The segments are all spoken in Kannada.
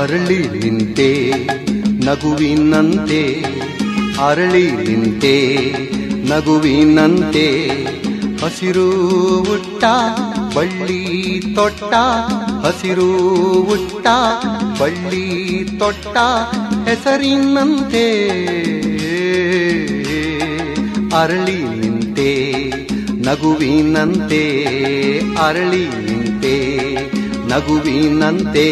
ಅರಳಿ ನಿಂತೆ ನಗುವಿನಂತೆ ಅರಳಿ ನಿಂತೆ ನಗುವಿನಂತೆ ಹಸಿರು ಉಟ್ಟ ಬಳ್ಳಿ ತೊಟ್ಟ ಹಸಿರು ಉಟ್ಟ ಬಳ್ಳಿ ತೊಟ್ಟ ಹೆಸರಿನಂತೆ ಅರಳಿ ನಿಂತೆ ನಗುವಿನಂತೆ ಅರಳಿ ನಿಂತೆ ನಗುವಿನಂತೆ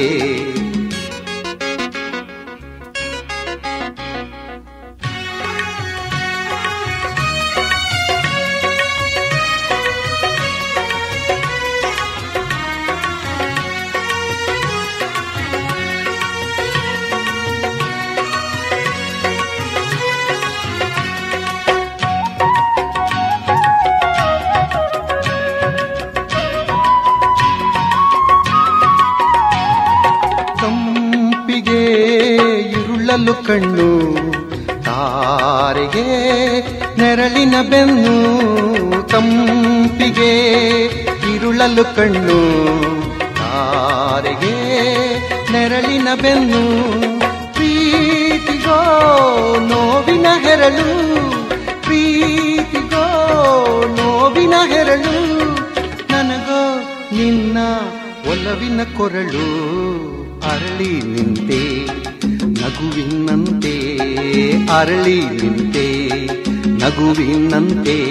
ತಂಪಿಗೆ ಇರುಳಲು ಕಣ್ಣು ತಾರೆಗೆ ನೆರಳಿನ ಬೆನ್ನು ತಂಪಿಗೆ ಇರುಳಲು ಕಣ್ಣು ತಾರೆಗೆ ನೆರಳಿನ ಬೆನ್ನು ಪ್ರೀತಿಗೋ ನೋವಿನ ಹೆರಳು ಪ್ರೀತಿಗೋ ನೋವಿನ ಹೆರಳು ನನಗೋ ನಿನ್ನ ಒಲವಿನ ಕೊರಳು ಅರಳಿ ನಿಂತೆ ನಗುವಿನಂತೆ ಅರಳಿ ನಿಂತೆ ನಗುವಿನಂತೆ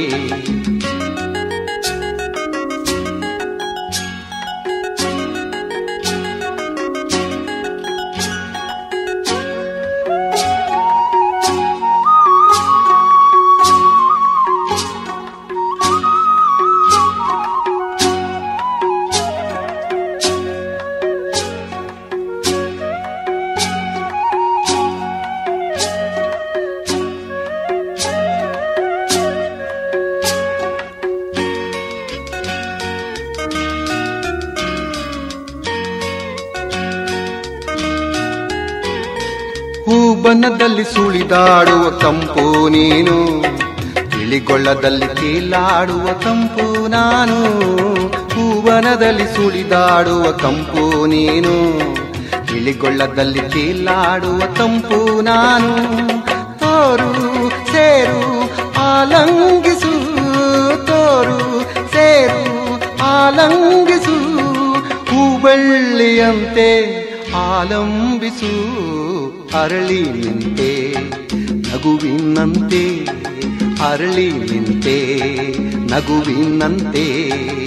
ಹೂಬನದಲ್ಲಿ ಸುಳಿದಾಡುವ ತಂಪು ನೀನು ತಿಳಿಗೊಳ್ಳದಲ್ಲಿ ತೇಲಾಡುವ ತಂಪು ನಾನು ಹೂವನದಲ್ಲಿ ಸುಳಿದಾಡುವ ತಂಪು ನೀನು ತಿಳಿಗೊಳ್ಳದಲ್ಲಿ ತೇಲಾಡುವ ತಂಪು ನಾನು ತೋರು ಸೇರು ಆಲಂಗಿಸು ತೋರು ಸೇರು ಆಲಂಗಿಸು ಹೂಬಳ್ಳಿಯಂತೆ ಆಲಂಬಿಸು ಅರಳಿ ನಿಂತೆ ನಗುವಿನಂತೆ ಅರಳಿ ನಿಂತೆ ನಗುವಿನಂತೆ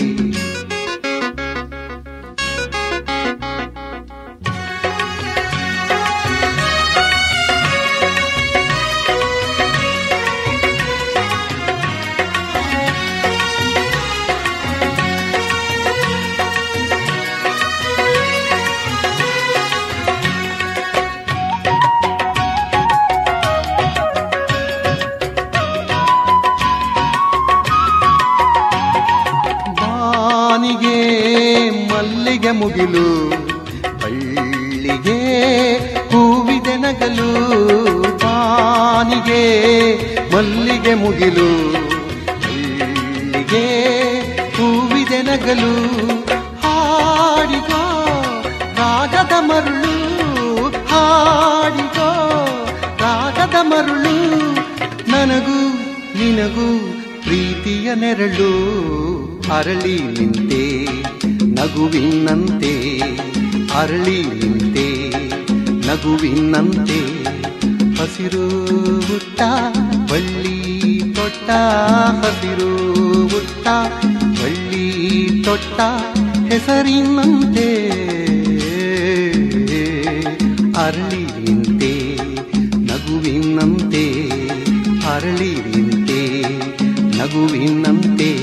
ಬಾನಿಗೆ ಮಲ್ಲಿಗೆ ಮುಗಿಲು ಬಳ್ಳಿಗೆ ಹೂವಿದೆ ನಗಲು ಬಾನಿಗೆ ಮಲ್ಲಿಗೆ ಮುಗಿಲು ಬಳ್ಳಿಗೆ ಹೂವಿದೆ ನಗಲು ಹಾಡಿಗೋ ರಾಗದ ಮರುಳು ಹಾಡಿಗೋ ರಾಗದ ಮರುಳು ನನಗೂ ನಿನಗೂ ಪ್ರೀತಿಯ ನೆರಳು ಅರಳಿ ನಿಂತೆ ನಗುವಿನಂತೆ ಅರಳಿ ನಿಂತೆ ನಗುವಿನಂತೆ ಹಸಿರು ಹುಟ್ಟ ಬಳ್ಳಿ ತೊಟ್ಟ ಹಸಿರು ಹುಟ್ಟ ಬಳ್ಳಿ ತೊಟ್ಟ ಹೆಸರಿನಂತೆ ಅರಳಿ ನಿಂತೆ ನಗುವಿನಂತೆ ಅರಳಿ ನಿಂತೆ ನಗುವಿನಂತೆ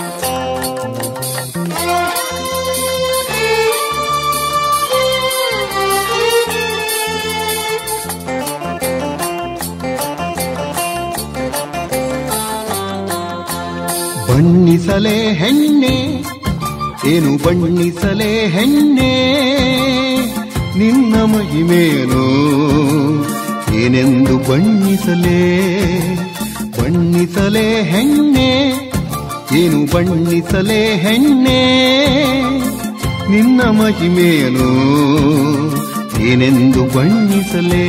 Thank you. ಬಣ್ಣಿಸಲೇ ಹೆಣ್ಣೆ ಏನು ಬಣ್ಣಿಸಲೇ ಹೆಣ್ಣೆ ನಿನ್ನ ಮಹಿಮೆಯನು ಏನೆಂದು ಬಣ್ಣಿಸಲೇ ಬಣ್ಣಿಸಲೇ ಹೆಣ್ಣೆ ಏನು ಬಣ್ಣಿಸಲೇ ಹೆಣ್ಣೆ ನಿನ್ನ ಮಹಿಮೆಯನು ಏನೆಂದು ಬಣ್ಣಿಸಲೇ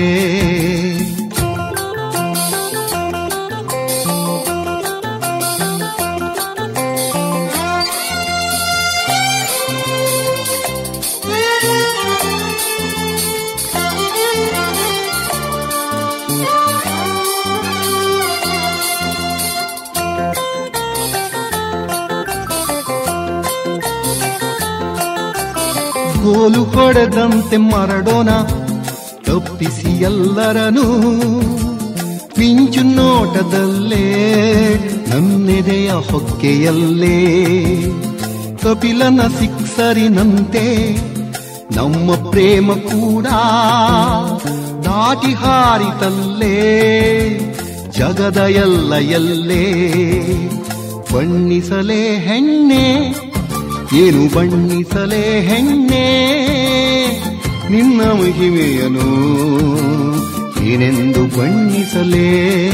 ಗೋಲು ಹೊಡೆದಂತೆ ಮರಡೋಣ ತಪ್ಪಿಸಿ ಎಲ್ಲರನು ಮಿಂಚು ನೋಟದಲ್ಲೇ ನನ್ನೆದೆಯ ಹೊಕ್ಕೆಯಲ್ಲೇ ಕಪಿಲನ ಸಿಕ್ಸರಿನಂತೆ ನಮ್ಮ ಪ್ರೇಮ ಕೂಡ ದಾಟಿ ಹಾರಿತಲ್ಲೇ ಜಗದ ಎಲ್ಲ ಎಲ್ಲೇ ಬಣ್ಣಿಸಲೇ ಹೆಣ್ಣೆ ಏನು ಬಣ್ಣಿಸಲೇ ಹೆಣ್ಣೆ ನಿನ್ನ ಮಹಿಮೆಯನು ಏನೆಂದು ಬಣ್ಣಿಸಲೇ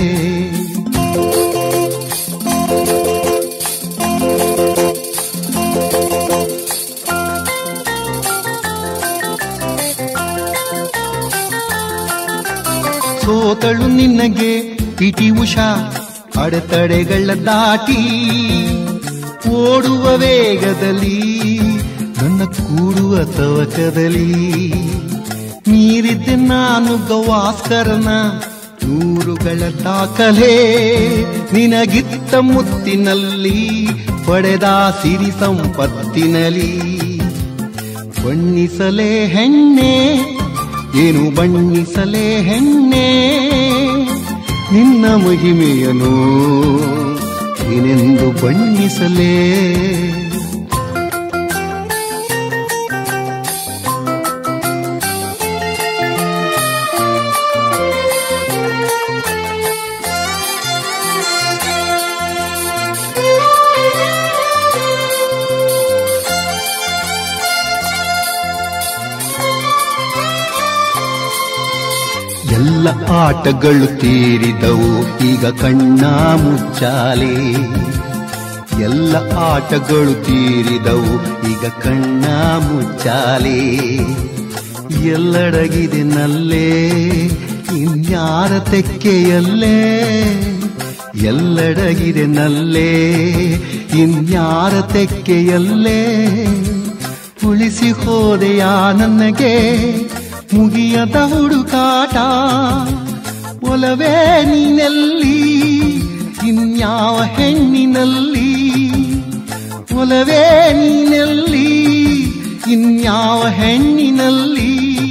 ಸೋತಳು ನಿನಗೆ ಪಿಟಿ ಉಷಾ ಅಡೆತಡೆಗಳ ದಾಟಿ ಓಡುವ ವೇಗದಲ್ಲಿ ನನ್ನ ಕೂಡುವ ತವಕದಲ್ಲಿ ಮೀರಿದ್ದೆ ನಾನು ಗವಾಸ್ಕರನ ನೂರುಗಳ ದಾಖಲೆ ನಿನಗಿತ್ತ ಮುತ್ತಿನಲ್ಲಿ ಪಡೆದ ಸಿರಿ ಸಂಪತ್ತಿನಲ್ಲಿ ಬಣ್ಣಿಸಲೇ ಹೆಣ್ಣೆ ಏನು ಬಣ್ಣಿಸಲೇ ಹೆಣ್ಣೆ ನಿನ್ನ ಮಹಿಮೆಯನು ಏನೆಂದು ಬಣ್ಣಿಸಲೇ ಎಲ್ಲ ಆಟಗಳು ತೀರಿದವು ಈಗ ಕಣ್ಣ ಮುಚ್ಚಾಲೆ ಎಲ್ಲ ಆಟಗಳು ತೀರಿದವು ಈಗ ಕಣ್ಣ ಮುಚ್ಚಾಲೆ ಎಲ್ಲಡಗಿದೆ ನಲ್ಲೇ ಇನ್ಯಾರ ತೆಕ್ಕೆಯಲ್ಲೇ ಎಲ್ಲಡಗಿದೆ ನಲ್ಲೇ ಇನ್ಯಾರ ತೆಕ್ಕೆಯಲ್ಲೇ ಉಳಿಸಿ ಹೋದೆಯಾ ನನಗೆ ಮುಗಿಯದ ಹುಡುಕಾಟ ಒಲವೇ ನೀನೆಲ್ಲಿ ಇನ್ಯಾವ ಹೆಣ್ಣಿನಲ್ಲಿ ಒಲವೇ ನೀನೆಲ್ಲಿ ಇನ್ಯಾವ ಹೆಣ್ಣಿನಲ್ಲಿ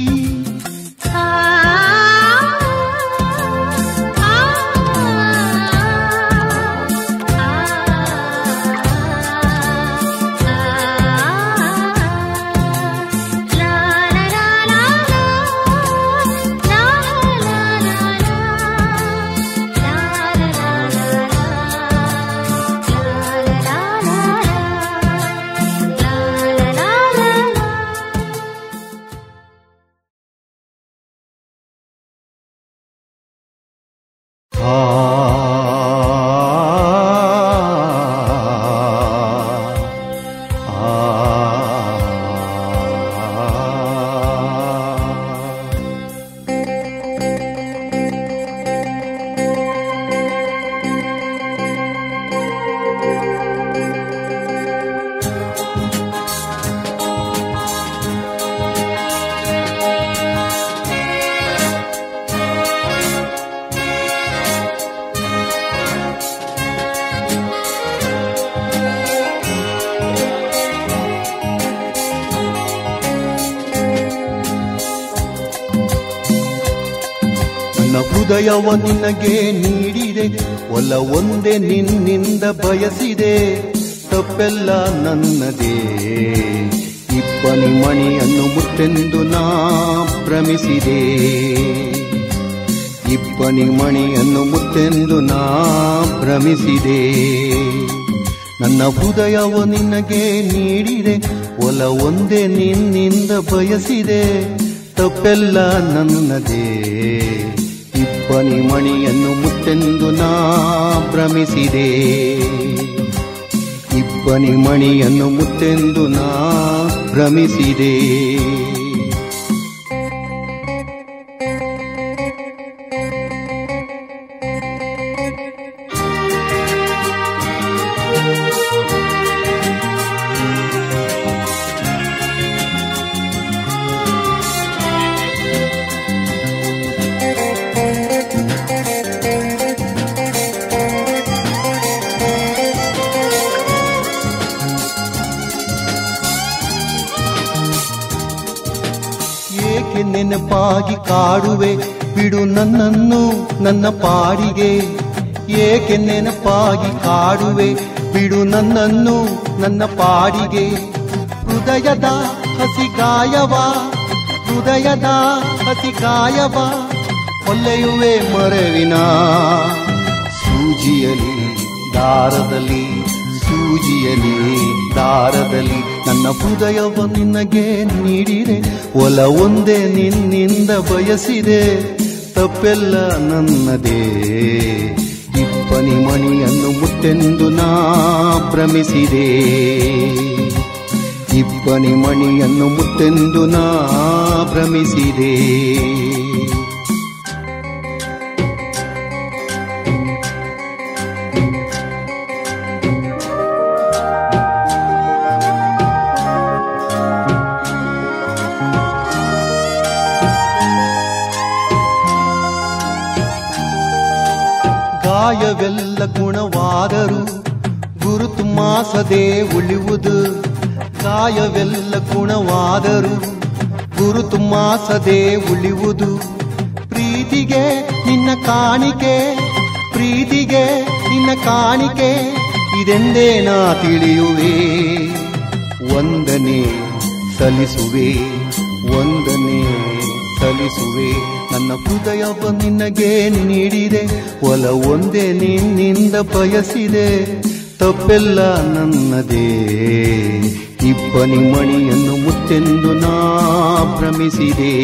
ಆ ನನ್ನ ಹೃದಯವ ನಿನಗೆ ನೀಡಿದೆ ಒಲ ಒಂದೇ ನಿನ್ನಿಂದ ಬಯಸಿದೆ ತಪ್ಪೆಲ್ಲ ನನ್ನದೇ ಇಬ್ಬನಿ ಮಣಿಯನ್ನು ಮುತ್ತೆಂದು ನಾ ಭ್ರಮಿಸಿದೆ ಇಬ್ಬನಿ ಮಣಿಯನ್ನು ಮುತ್ತೆಂದು ನಾ ಭ್ರಮಿಸಿದೆ ನನ್ನ ಹೃದಯವು ನಿನಗೆ ನೀಡಿದೆ ಒಲ ಒಂದೇ ನಿನ್ನಿಂದ ಬಯಸಿದೆ ತಪ್ಪೆಲ್ಲ ನನ್ನದೇ ಇಬ್ಬನಿ ಮಣಿಯನ್ನು ಮುತ್ತೆಂದು ನಾ ಭ್ರಮಿಸಿದೆ ಇಬ್ಬನಿ ಮಣಿಯನ್ನು ಮುತ್ತೆಂದು ನಾ ಭ್ರಮಿಸಿದೆ ಏಕೆ ನೆನಪಾಗಿ ಕಾಡುವೆ ಬಿಡು ನನ್ನನ್ನು ನನ್ನ ಪಾಡಿಗೆ ಏಕೆ ನೆನಪಾಗಿ ಕಾಡುವೆ ಬಿಡು ನನ್ನನ್ನು ನನ್ನ ಪಾಡಿಗೆ ಹೃದಯದ ಹಸಿ ಗಾಯವ ಹೃದಯದ ಹಸಿ ಗಾಯವ ಹೊಲ್ಲೆಯುವೆ ಮರವಿನ ಸೂಜಿಯಲಿ ದಾರದಲ್ಲಿ ಸೂಜಿಯಲಿ ದಾರದಲ್ಲಿ ನನ್ನ ಹೃದಯವ ನಿನಗೆ ನೀಡಿದೆ ಒಲ ಒಂದೇ ನಿನ್ನಿಂದ ಬಯಸಿದೆ ತಪ್ಪೆಲ್ಲ ನನ್ನದೇ ಇಪ್ಪನಿ ಮಣಿಯನ್ನು ಮುತ್ತೆಂದು ನಾ ಭ್ರಮಿಸಿದೆ ಇಬ್ಬನಿ ಮಣಿಯನ್ನು ಮುತ್ತೆಂದು ನಾ ಭ್ರಮಿಸಿದೆ ಗಾಯವೆಲ್ಲ ಗುಣವಾದರು ಗುರುತು ಮಾಸದೆ ಉಳಿಯುವುದು ಗಾಯವೆಲ್ಲ ಗುಣವಾದರು ಗುರುತು ಮಾಸದೆ ಉಳಿಯುವುದು ಪ್ರೀತಿಗೆ ನಿನ್ನ ಕಾಣಿಕೆ ಪ್ರೀತಿಗೆ ನಿನ್ನ ಕಾಣಿಕೆ ಇದೆಂದೇ ನಾ ತಿಳಿಯುವೆ ಒಂದನೇ ಸಲ್ಲಿಸುವೆ ಒಂದನೇ ಸಲ್ಲಿಸುವೆ ನನ್ನ ಹೃದಯವ ನಿನಗೆ ನೀಡಿದೆ ಒಲ ಒಂದೇ ನಿನ್ನಿಂದ ಬಯಸಿದೆ ತಪ್ಪೆಲ್ಲ ನನ್ನದೇ ಇಬ್ಬನಿ ಮಣಿಯನ್ನು ಮುತ್ತೆಂದು ನಾ ಭ್ರಮಿಸಿದೆ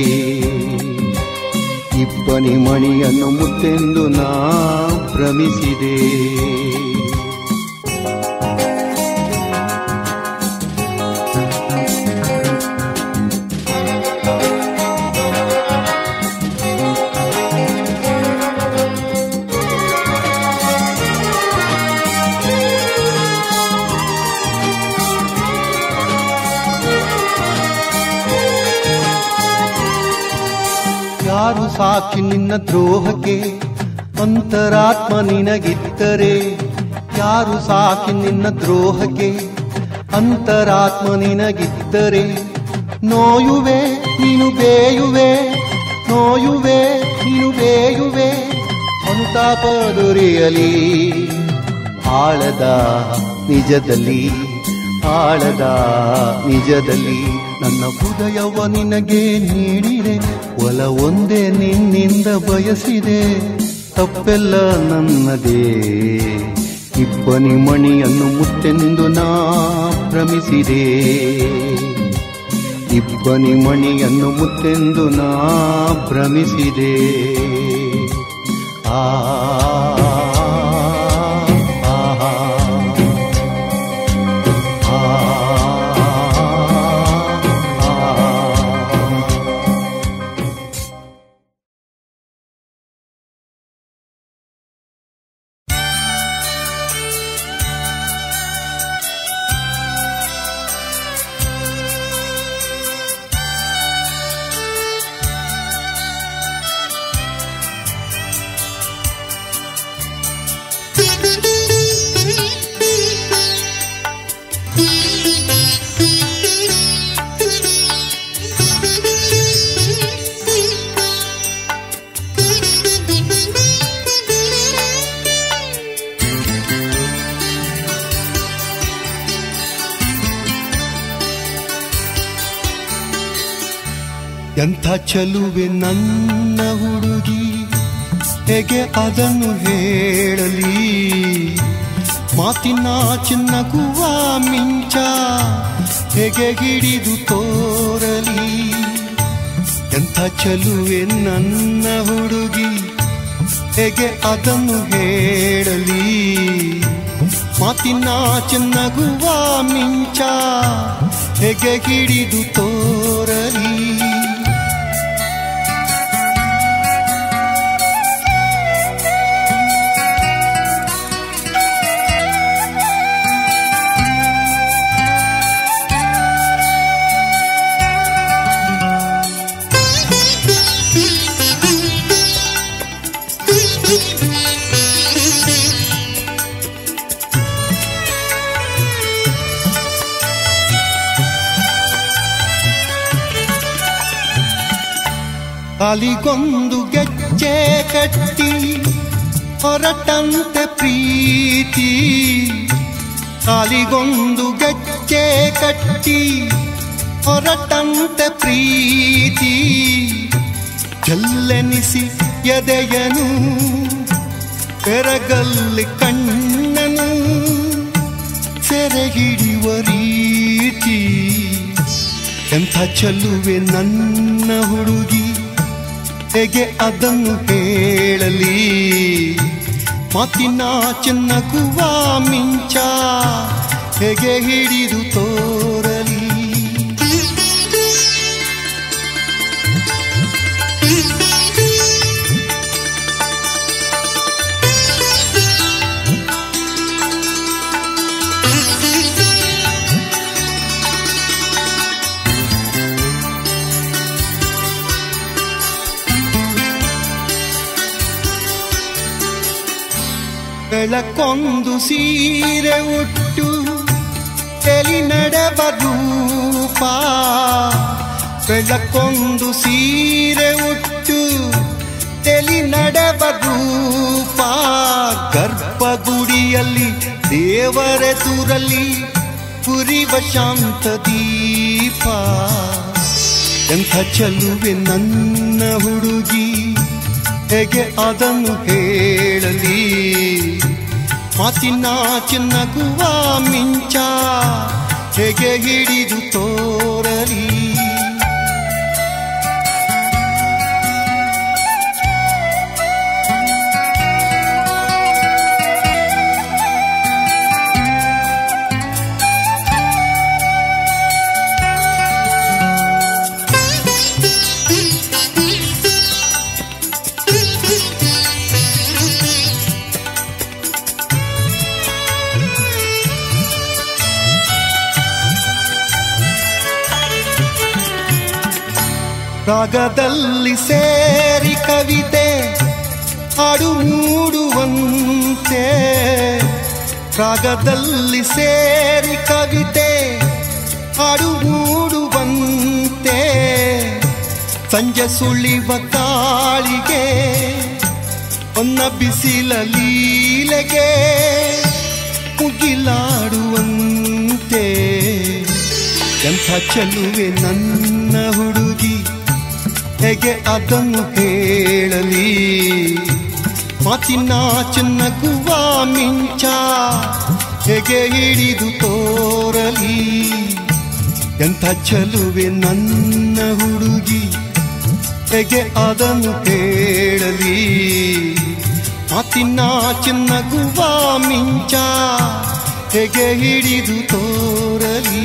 ಇಬ್ಬನಿ ಮಣಿಯನ್ನು ಮುತ್ತೆಂದು ನಾ ಭ್ರಮಿಸಿದೆ ಯಾರು ಸಾಕ್ಷಿ ನಿನ್ನ ದ್ರೋಹಕ್ಕೆ ಅಂತರಾತ್ಮ ನಿನಗಿದ್ದರೆ ಯಾರು ಸಾಕ್ಷಿ ನಿನ್ನ ದ್ರೋಹಕ್ಕೆ ಅಂತರಾತ್ಮ ನಿನಗಿದ್ದರೆ ನೋಯುವೆ ನೀನು ಬೇಯುವೆ ನೋಯುವೆ ನೀನು ಬೇಯುವೆ ಅನುತಾಪ ದೊರೆಯಲಿ ಆಳದ ನಿಜದಲ್ಲಿ ಆಳದ ನಿಜದಲ್ಲಿ ನನ್ನ ಹೃದಯವ ನಿನಗೆ ನೀಡಿದೆ ಒಲ ಒಂದೇ ನಿನ್ನಿಂದ ಬಯಸಿದೆ ತಪ್ಪೆಲ್ಲ ನನ್ನದೇ ಇಬ್ಬನಿ ಮಣಿಯನ್ನು ಮುತ್ತೆಂದು ನಾ ಭ್ರಮಿಸಿದೆ ಇಬ್ಬನಿ ಮಣಿಯನ್ನು ಮುತ್ತೆಂದು ನಾ ಭ್ರಮಿಸಿದೆ ಆ ಆಹಾ. ಎಂಥ ಚಲುವೆ ನನ್ನ ಹುಡುಗಿ ಹೇಗೆ ಅದನ್ನು ಹೇಳಲಿ ಮಾತಿನ ಚಿನ್ನಗುವ ಮಿಂಚ ಹೇಗೆ ಹಿಡಿದು ತೋರಲಿ ಎಂಥ ಚಲುವೆ ನನ್ನ ಹುಡುಗಿ ಹೇಗೆ ಅದನ್ನು ಹೇಳಲಿ ಮಾತಿನ ಚಿನ್ನಗುವ ಮಿಂಚ ಹೇಗೆ ಹಿಡಿದು ತೋರಲಿ ಕಾಲಿಗೊಂದು ಗೆಜ್ಜೆ ಕಟ್ಟಿ ಹೊರಟಂತೆ ಪ್ರೀತಿ ಕಾಲಿಗೊಂದು ಗೆಜ್ಜೆ ಕಟ್ಟಿ ಹೊರಟಂತೆ ಪ್ರೀತಿ ಚೆಲ್ಲೆನಿಸಿ ಎದೆಯನು ಬೆರಗಲ್ಲಿ ಕಣ್ಣನು ಸೆರೆ ಹಿಡಿಯುವ ರೀತಿ ಎಂಥ ಚೆಲ್ಲುವೆ ನನ್ನ ಹುಡುಗಿ ಹೇಗೆ ಅದನ್ನು ಹೇಳಲಿ ಮಾತಿನ ಚಿನ್ನಗುವ ಮಿಂಚ ಹೇಗೆ ಹಿಡಿದು ತೋರಲಿ ಬೆಳಕೊಂದು ಸೀರೆ ಉಟ್ಟು ತೆಲಿ ನಡೆವ ರೂಪ ಬೆಳಕೊಂದು ಸೀರೆ ಉಟ್ಟು ತೆಲಿ ನಡೆವ ರೂಪ ಗರ್ಭಗುಡಿಯಲ್ಲಿ ದೇವರೆದುರಲ್ಲಿ ಪುರಿವ ಶಾಂತ ದೀಪ ಎಂಥ ಚಲುವೆ ನನ್ನ ಹುಡುಗಿ ಹೇಗೆ ಅದನ್ನು ಹೇಳಲಿ ಮಾತಿನ ಚಿನ್ನಗುವ ಮಿಂಚ ಹೇಗೆ ಹಿಡಿದು ತೋರಲಿ ರಾಗದಲ್ಲಿ ಸೇರಿ ಕವಿತೆ ಹಾಡು ಮೂಡುವಂತೆ ರಾಗದಲ್ಲಿ ಸೇರಿ ಕವಿತೆ ಹಾಡು ಮೂಡುವಂತೆ ಸಂಜೆ ಸುಳಿವ ಕಾಳಿಗೆ ಒನ್ನ ಬಿಸಿಲ ಲೀಲೆಗೆ ಮುಗಿಲಾಡುವಂತೆ ಎಂಥ ಚೆಲುವೆ ನನ್ನ ಹುಡುಗಿ ಹೇಗೆ ಅದನ್ನು ಹೇಳಲಿ ಮಾತಿನ ಚಿನ್ನಗುವ ಮಿಂಚ ಹೇಗೆ ಹಿಡಿದು ತೋರಲಿ ಎಂಥ ಚೆಲುವೆ ನನ್ನ ಹುಡುಗಿ ಹೇಗೆ ಅದನ್ನು ಹೇಳಲಿ ಮಾತಿನ ಚಿನ್ನಗುವ ಮಿಂಚ ಹೇಗೆ ಹಿಡಿದು ತೋರಲಿ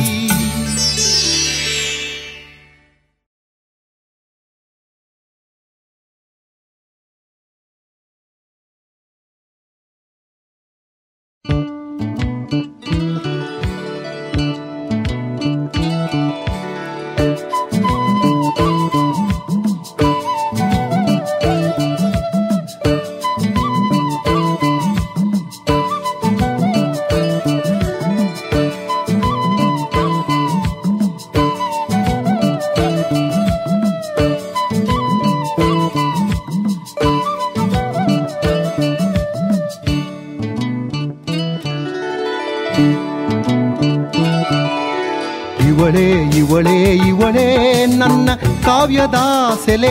ಇವಳೇ ಇವಳೇ ಇವಳೇ ನನ್ನ ಕಾವ್ಯದ ಸೆಲೆ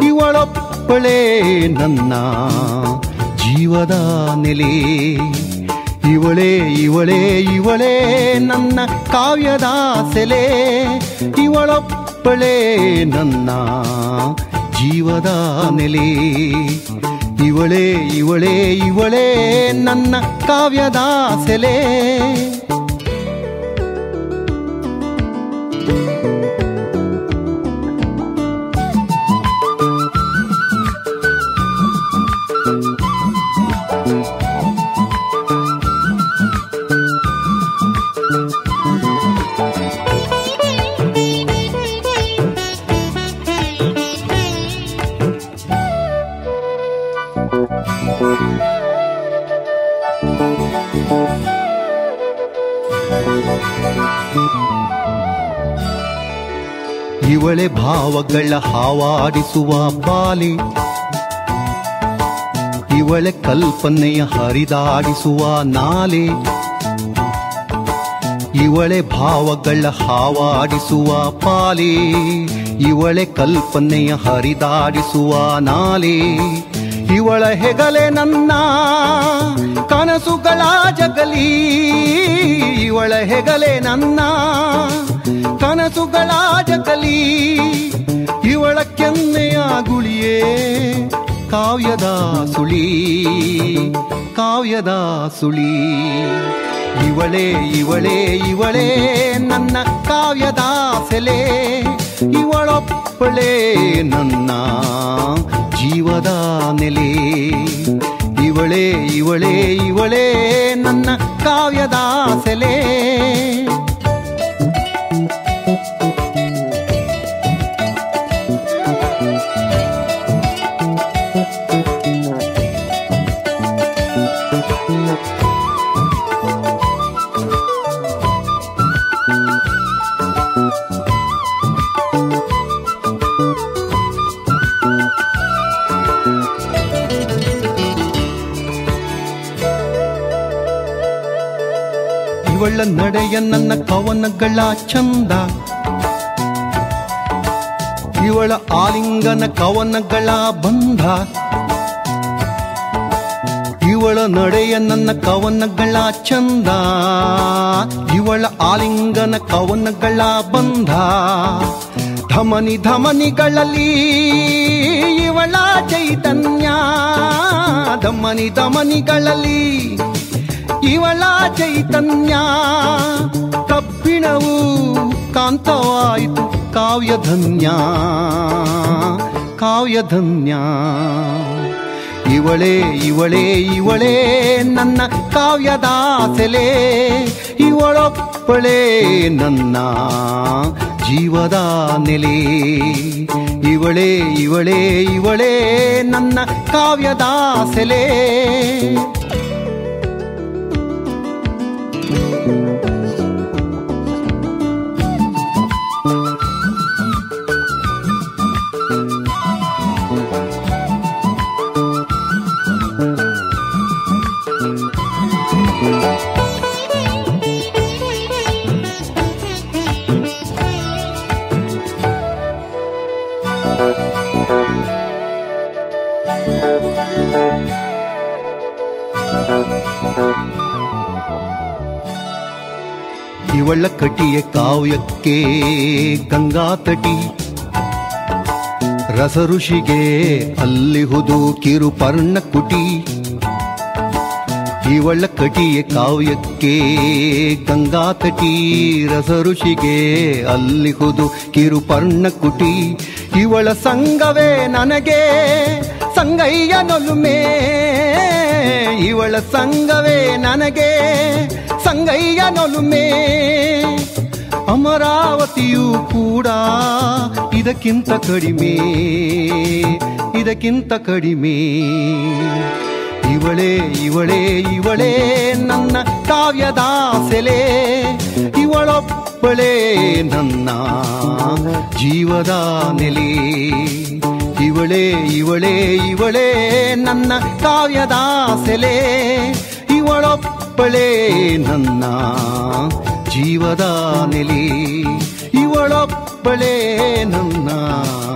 ಇವಳೊಬ್ಬಳೇ ನನ್ನ ಜೀವದ ನೆಲೆ ಇವಳೇ ಇವಳೇ ಇವಳೇ ನನ್ನ ಕಾವ್ಯದ ಸೆಲೆ ಇವಳೊಬ್ಬಳೇ ನನ್ನ ಜೀವದ ನೆಲೆ ಇವಳೇ ಇವಳೇ ಇವಳೇ ನನ್ನ ಕಾವ್ಯದ ಸೆಲೆ ಇವಳೆ ಭಾವಗಳ ಹಾವಾಡಿಸುವ ಬಾಲಿ ಇವಳೆ ಕಲ್ಪನೆಯ ಹರಿದಾಡಿಸುವ ನಾಲೆ ಇವಳೆ ಭಾವಗಳ ಹಾವಾಡಿಸುವ ಪಾಲೆ ಇವಳೆ ಕಲ್ಪನೆಯ ಹರಿದಾಡಿಸುವ ನಾಲೆ ಇವಳ ಹೆಗಲೆ ನನ್ನ ಕನಸುಗಳ ಜಗಲಿ ಇವಳ ಹೆಗಲೆ ನನ್ನ ಕನಸುಗಳ ಜಗಲಿ ಇವಳ ಕೆನ್ನೆಯ ಗುಳಿಯೇ ಕಾವ್ಯದ ಸುಳಿ ಕಾವ್ಯದ ಸುಳಿ ಇವಳೇ ಇವಳೇ ಇವಳೇ ನನ್ನ ಕಾವ್ಯದ ಸೆಲೆ ಇವಳೊಬ್ಬಳೇ ನನ್ನ ಜೀವದ ನೆಲೆ ಇವಳೇ ಇವಳೇ ಇವಳೇ ನನ್ನ ಕಾವ್ಯದ ಸೆಲೆ ಇವಳ ನಡೆಯ ನನ್ನ ಕವನಗಳ ಚಂದ ಇವಳ ಆಲಿಂಗನ ಕವನಗಳ ಬಂಧ ಇವಳ ನಡೆಯ ನನ್ನ ಕವನಗಳ ಚಂದ ಇವಳ ಆಲಿಂಗನ ಕವನಗಳ ಬಂಧ ಧಮನಿ ಧಮನಿಗಳಲ್ಲಿ ಇವಳ ಚೈತನ್ಯ ಧಮನಿ ಧಮನಿಗಳಲ್ಲಿ ಇವಳ ಚೈತನ್ಯ ಕಬ್ಬಿಣವು ಕಾಂತವಾಯಿತು ಕಾವ್ಯಧನ್ಯ ಕಾವ್ಯಧನ್ಯ ಇವಳೇ ಇವಳೇ ಇವಳೇ ನನ್ನ ಕಾವ್ಯದ ಸೆಲೆ ಇವಳೊಬ್ಬಳೇ ನನ್ನ ಜೀವದ ನೆಲೆ ಇವಳೇ ಇವಳೇ ಇವಳೇ ನನ್ನ ಕಾವ್ಯದ ಸೆಲೆ ಇವಳ ಕಟಿಯ ಕಾವ್ಯಕ್ಕೆ ಗಂಗಾ ತಟಿ ರಸ ಋಷಿಗೆ ಅಲ್ಲಿಹುದು ಕಿರುಪರ್ಣ ಕುಟಿ ಇವಳ ಕಟಿಯ ಕಾವ್ಯಕ್ಕೆ ಗಂಗಾ ತಟಿ ರಸ ಋಷಿಗೆ ಅಲ್ಲಿಹುದು ಕಿರುಪರ್ಣ ಕುಟಿ ಇವಳ ಸಂಗವೇ ನನಗೆ ಸಂಗಯ್ಯ ನೊಲುಮೆ ಇವಳ ಸಂಗವೇ ನನಗೆ ಸಂಗಯ್ಯ ನೊಲುಮೆ ಅಮರಾವತಿಯೂ ಕೂಡ ಇದಕ್ಕಿಂತ ಕಡಿಮೆ ಇದಕ್ಕಿಂತ ಕಡಿಮೆ ಇವಳೇ ಇವಳೇ ಇವಳೇ ನನ್ನ ಕಾವ್ಯದ ಸೆಲೆ ಇವಳೊಬ್ಬಳೇ ನನ್ನ ಜೀವದ ನೆಲೆ ಇವಳೇ ಇವಳೇ ಇವಳೇ ನನ್ನ ಕಾವ್ಯದ ಸೆಲೆ ಇವಳೊಬ್ಬಳೇ ನನ್ನ ಜೀವದ ನೆಲೆ ಇವಳೊಬ್ಬಳೇ ನನ್ನ